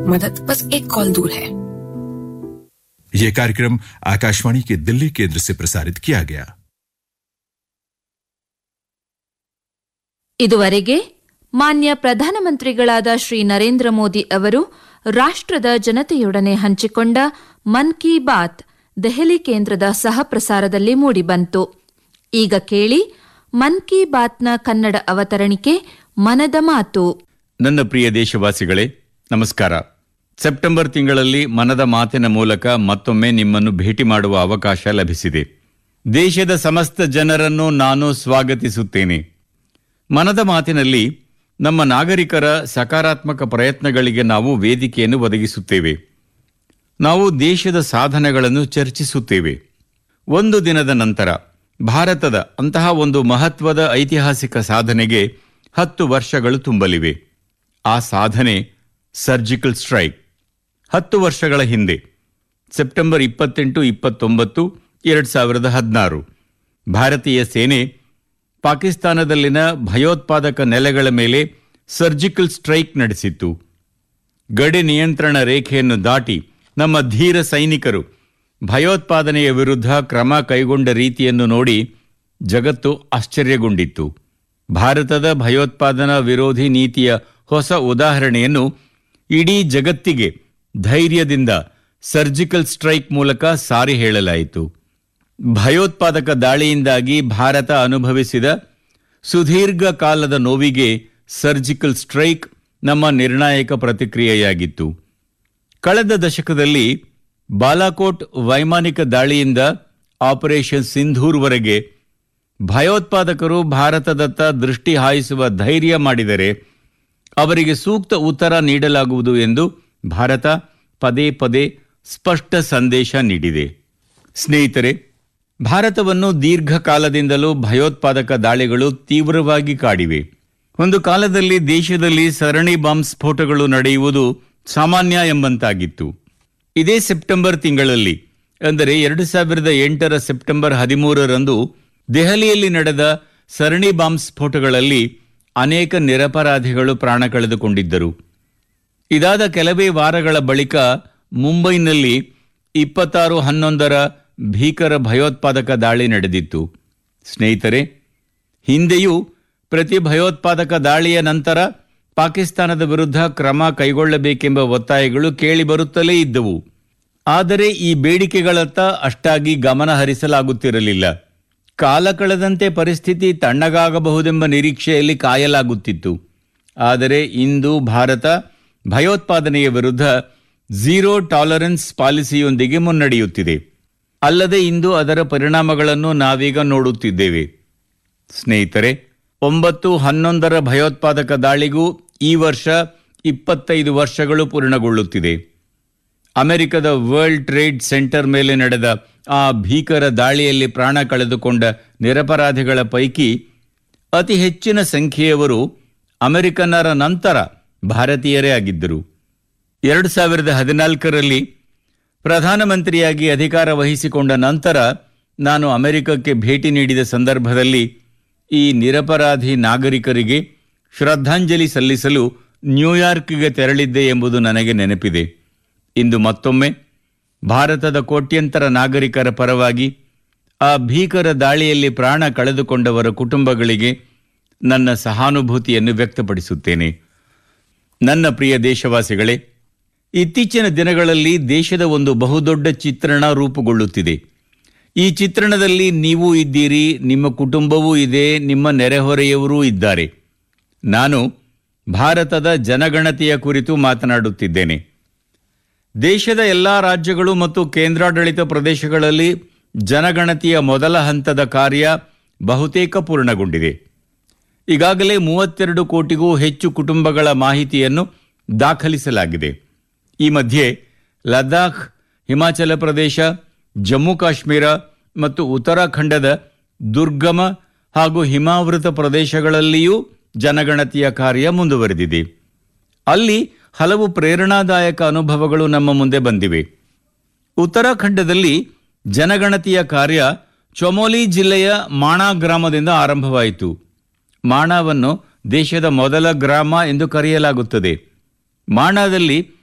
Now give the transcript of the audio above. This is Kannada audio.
मदद बस एक कॉल दूर है यह कार्यक्रम आकाशवाणी के दिल्ली केंद्र से प्रसारित किया गया ಇದುವರೆಗೆ ಮಾನ್ಯ ಪ್ರಧಾನಮಂತ್ರಿಗಳಾದ ಶ್ರೀ ನರೇಂದ್ರ ಮೋದಿ ಅವರು ರಾಷ್ಟ್ರದ ಜನತೆಯೊಡನೆ ಹಂಚಿಕೊಂಡ ಮನ್ ಕಿ ಬಾತ್ ದೆಹಲಿ ಕೇಂದ್ರದ ಸಹ ಪ್ರಸಾರದಲ್ಲಿ ಮೂಡಿಬಂತು ಈಗ ಕೇಳಿ ಮನ್ ಕಿ ಬಾತ್ನ ಕನ್ನಡ ಅವತರಣಿಕೆ ಮನದ ಮಾತು ನನ್ನ ಪ್ರಿಯ ದೇಶವಾಸಿಗಳೇ ನಮಸ್ಕಾರ ಸೆಪ್ಟೆಂಬರ್ ತಿಂಗಳಲ್ಲಿ ಮನದ ಮಾತಿನ ಮೂಲಕ ಮತ್ತೊಮ್ಮೆ ನಿಮ್ಮನ್ನು ಭೇಟಿ ಮಾಡುವ ಅವಕಾಶ ಲಭಿಸಿದೆ ದೇಶದ ಸಮಸ್ತ ಜನರನ್ನು ನಾನು ಸ್ವಾಗತಿಸುತ್ತೇನೆ ಮನದ ಮಾತಿನಲ್ಲಿ ನಮ್ಮ ನಾಗರಿಕರ ಸಕಾರಾತ್ಮಕ ಪ್ರಯತ್ನಗಳಿಗೆ ನಾವು ವೇದಿಕೆಯನ್ನು ಒದಗಿಸುತ್ತೇವೆ ನಾವು ದೇಶದ ಸಾಧನೆಗಳನ್ನು ಚರ್ಚಿಸುತ್ತೇವೆ ಒಂದು ದಿನದ ನಂತರ ಭಾರತದ ಅಂತಹ ಒಂದು ಮಹತ್ವದ ಐತಿಹಾಸಿಕ ಸಾಧನೆಗೆ ಹತ್ತು ವರ್ಷಗಳು ತುಂಬಲಿವೆ ಆ ಸಾಧನೆ ಸರ್ಜಿಕಲ್ ಸ್ಟ್ರೈಕ್ ಹತ್ತು ವರ್ಷಗಳ ಹಿಂದೆ ಸೆಪ್ಟೆಂಬರ್ ಇಪ್ಪತ್ತೆಂಟು ಇಪ್ಪತ್ತೊಂಬತ್ತು ಎರಡು ಸಾವಿರದ ಹದಿನಾರು ಭಾರತೀಯ ಸೇನೆ ಪಾಕಿಸ್ತಾನದಲ್ಲಿನ ಭಯೋತ್ಪಾದಕ ನೆಲೆಗಳ ಮೇಲೆ ಸರ್ಜಿಕಲ್ ಸ್ಟ್ರೈಕ್ ನಡೆಸಿತ್ತು ಗಡಿ ನಿಯಂತ್ರಣ ರೇಖೆಯನ್ನು ದಾಟಿ ನಮ್ಮ ಧೀರ ಸೈನಿಕರು ಭಯೋತ್ಪಾದನೆಯ ವಿರುದ್ಧ ಕ್ರಮ ಕೈಗೊಂಡ ರೀತಿಯನ್ನು ನೋಡಿ ಜಗತ್ತು ಆಶ್ಚರ್ಯಗೊಂಡಿತ್ತು ಭಾರತದ ಭಯೋತ್ಪಾದನಾ ವಿರೋಧಿ ನೀತಿಯ ಹೊಸ ಉದಾಹರಣೆಯನ್ನು ಇಡೀ ಜಗತ್ತಿಗೆ ಧೈರ್ಯದಿಂದ ಸರ್ಜಿಕಲ್ ಸ್ಟ್ರೈಕ್ ಮೂಲಕ ಸಾರಿ ಹೇಳಲಾಯಿತು ಭಯೋತ್ಪಾದಕ ದಾಳಿಯಿಂದಾಗಿ ಭಾರತ ಅನುಭವಿಸಿದ ಸುದೀರ್ಘ ಕಾಲದ ನೋವಿಗೆ ಸರ್ಜಿಕಲ್ ಸ್ಟ್ರೈಕ್ ನಮ್ಮ ನಿರ್ಣಾಯಕ ಪ್ರತಿಕ್ರಿಯೆಯಾಗಿತ್ತು ಕಳೆದ ದಶಕದಲ್ಲಿ ಬಾಲಾಕೋಟ್ ವೈಮಾನಿಕ ದಾಳಿಯಿಂದ ಆಪರೇಷನ್ ಸಿಂಧೂರ್ವರೆಗೆ ಭಯೋತ್ಪಾದಕರು ಭಾರತದತ್ತ ದೃಷ್ಟಿ ಹಾಯಿಸುವ ಧೈರ್ಯ ಮಾಡಿದರೆ ಅವರಿಗೆ ಸೂಕ್ತ ಉತ್ತರ ನೀಡಲಾಗುವುದು ಎಂದು ಭಾರತ ಪದೇ ಪದೇ ಸ್ಪಷ್ಟ ಸಂದೇಶ ನೀಡಿದೆ ಸ್ನೇಹಿತರೆ ಭಾರತವನ್ನು ದೀರ್ಘಕಾಲದಿಂದಲೂ ಭಯೋತ್ಪಾದಕ ದಾಳಿಗಳು ತೀವ್ರವಾಗಿ ಕಾಡಿವೆ ಒಂದು ಕಾಲದಲ್ಲಿ ದೇಶದಲ್ಲಿ ಸರಣಿ ಬಾಂಬ್ ಸ್ಫೋಟಗಳು ನಡೆಯುವುದು ಸಾಮಾನ್ಯ ಎಂಬಂತಾಗಿತ್ತು ಇದೇ ಸೆಪ್ಟೆಂಬರ್ ತಿಂಗಳಲ್ಲಿ ಅಂದರೆ ಎರಡು ಸಾವಿರದ ಎಂಟರ ಸೆಪ್ಟೆಂಬರ್ ಹದಿಮೂರರಂದು ದೆಹಲಿಯಲ್ಲಿ ನಡೆದ ಸರಣಿ ಬಾಂಬ್ ಸ್ಫೋಟಗಳಲ್ಲಿ ಅನೇಕ ನಿರಪರಾಧಿಗಳು ಪ್ರಾಣ ಕಳೆದುಕೊಂಡಿದ್ದರು ಇದಾದ ಕೆಲವೇ ವಾರಗಳ ಬಳಿಕ ಮುಂಬೈನಲ್ಲಿ ಇಪ್ಪತ್ತಾರು ಹನ್ನೊಂದರ ಭೀಕರ ಭಯೋತ್ಪಾದಕ ದಾಳಿ ನಡೆದಿತ್ತು ಸ್ನೇಹಿತರೆ ಹಿಂದೆಯೂ ಪ್ರತಿ ಭಯೋತ್ಪಾದಕ ದಾಳಿಯ ನಂತರ ಪಾಕಿಸ್ತಾನದ ವಿರುದ್ಧ ಕ್ರಮ ಕೈಗೊಳ್ಳಬೇಕೆಂಬ ಒತ್ತಾಯಗಳು ಕೇಳಿಬರುತ್ತಲೇ ಇದ್ದವು ಆದರೆ ಈ ಬೇಡಿಕೆಗಳತ್ತ ಅಷ್ಟಾಗಿ ಗಮನ ಹರಿಸಲಾಗುತ್ತಿರಲಿಲ್ಲ ಕಾಲ ಕಳೆದಂತೆ ಪರಿಸ್ಥಿತಿ ತಣ್ಣಗಾಗಬಹುದೆಂಬ ನಿರೀಕ್ಷೆಯಲ್ಲಿ ಕಾಯಲಾಗುತ್ತಿತ್ತು ಆದರೆ ಇಂದು ಭಾರತ ಭಯೋತ್ಪಾದನೆಯ ವಿರುದ್ಧ ಝೀರೋ ಟಾಲರೆನ್ಸ್ ಪಾಲಿಸಿಯೊಂದಿಗೆ ಮುನ್ನಡೆಯುತ್ತಿದೆ ಅಲ್ಲದೆ ಇಂದು ಅದರ ಪರಿಣಾಮಗಳನ್ನು ನಾವೀಗ ನೋಡುತ್ತಿದ್ದೇವೆ ಸ್ನೇಹಿತರೆ ಒಂಬತ್ತು ಹನ್ನೊಂದರ ಭಯೋತ್ಪಾದಕ ದಾಳಿಗೂ ಈ ವರ್ಷ ಇಪ್ಪತ್ತೈದು ವರ್ಷಗಳು ಪೂರ್ಣಗೊಳ್ಳುತ್ತಿದೆ ಅಮೆರಿಕದ ವರ್ಲ್ಡ್ ಟ್ರೇಡ್ ಸೆಂಟರ್ ಮೇಲೆ ನಡೆದ ಆ ಭೀಕರ ದಾಳಿಯಲ್ಲಿ ಪ್ರಾಣ ಕಳೆದುಕೊಂಡ ನಿರಪರಾಧಿಗಳ ಪೈಕಿ ಅತಿ ಹೆಚ್ಚಿನ ಸಂಖ್ಯೆಯವರು ಅಮೆರಿಕನ್ನರ ನಂತರ ಭಾರತೀಯರೇ ಆಗಿದ್ದರು ಎರಡು ಸಾವಿರದ ಹದಿನಾಲ್ಕರಲ್ಲಿ ಪ್ರಧಾನಮಂತ್ರಿಯಾಗಿ ಅಧಿಕಾರ ವಹಿಸಿಕೊಂಡ ನಂತರ ನಾನು ಅಮೆರಿಕಕ್ಕೆ ಭೇಟಿ ನೀಡಿದ ಸಂದರ್ಭದಲ್ಲಿ ಈ ನಿರಪರಾಧಿ ನಾಗರಿಕರಿಗೆ ಶ್ರದ್ಧಾಂಜಲಿ ಸಲ್ಲಿಸಲು ನ್ಯೂಯಾರ್ಕ್ಗೆ ತೆರಳಿದ್ದೆ ಎಂಬುದು ನನಗೆ ನೆನಪಿದೆ ಇಂದು ಮತ್ತೊಮ್ಮೆ ಭಾರತದ ಕೋಟ್ಯಂತರ ನಾಗರಿಕರ ಪರವಾಗಿ ಆ ಭೀಕರ ದಾಳಿಯಲ್ಲಿ ಪ್ರಾಣ ಕಳೆದುಕೊಂಡವರ ಕುಟುಂಬಗಳಿಗೆ ನನ್ನ ಸಹಾನುಭೂತಿಯನ್ನು ವ್ಯಕ್ತಪಡಿಸುತ್ತೇನೆ ನನ್ನ ಪ್ರಿಯ ದೇಶವಾಸಿಗಳೇ ಇತ್ತೀಚಿನ ದಿನಗಳಲ್ಲಿ ದೇಶದ ಒಂದು ಬಹುದೊಡ್ಡ ಚಿತ್ರಣ ರೂಪುಗೊಳ್ಳುತ್ತಿದೆ ಈ ಚಿತ್ರಣದಲ್ಲಿ ನೀವು ಇದ್ದೀರಿ ನಿಮ್ಮ ಕುಟುಂಬವೂ ಇದೆ ನಿಮ್ಮ ನೆರೆಹೊರೆಯವರೂ ಇದ್ದಾರೆ ನಾನು ಭಾರತದ ಜನಗಣತಿಯ ಕುರಿತು ಮಾತನಾಡುತ್ತಿದ್ದೇನೆ ದೇಶದ ಎಲ್ಲ ರಾಜ್ಯಗಳು ಮತ್ತು ಕೇಂದ್ರಾಡಳಿತ ಪ್ರದೇಶಗಳಲ್ಲಿ ಜನಗಣತಿಯ ಮೊದಲ ಹಂತದ ಕಾರ್ಯ ಬಹುತೇಕ ಪೂರ್ಣಗೊಂಡಿದೆ ಈಗಾಗಲೇ ಮೂವತ್ತೆರಡು ಕೋಟಿಗೂ ಹೆಚ್ಚು ಕುಟುಂಬಗಳ ಮಾಹಿತಿಯನ್ನು ದಾಖಲಿಸಲಾಗಿದೆ ಈ ಮಧ್ಯೆ ಲದ್ದಾಖ್ ಹಿಮಾಚಲ ಪ್ರದೇಶ ಜಮ್ಮು ಕಾಶ್ಮೀರ ಮತ್ತು ಉತ್ತರಾಖಂಡದ ದುರ್ಗಮ ಹಾಗೂ ಹಿಮಾವೃತ ಪ್ರದೇಶಗಳಲ್ಲಿಯೂ ಜನಗಣತಿಯ ಕಾರ್ಯ ಮುಂದುವರೆದಿದೆ ಅಲ್ಲಿ ಹಲವು ಪ್ರೇರಣಾದಾಯಕ ಅನುಭವಗಳು ನಮ್ಮ ಮುಂದೆ ಬಂದಿವೆ ಉತ್ತರಾಖಂಡದಲ್ಲಿ ಜನಗಣತಿಯ ಕಾರ್ಯ ಚೊಮೋಲಿ ಜಿಲ್ಲೆಯ ಮಾಣಾ ಗ್ರಾಮದಿಂದ ಆರಂಭವಾಯಿತು ಮಾಣಾವನ್ನು ದೇಶದ ಮೊದಲ ಗ್ರಾಮ ಎಂದು ಕರೆಯಲಾಗುತ್ತದೆ ಮಾಣಾದಲ್ಲಿ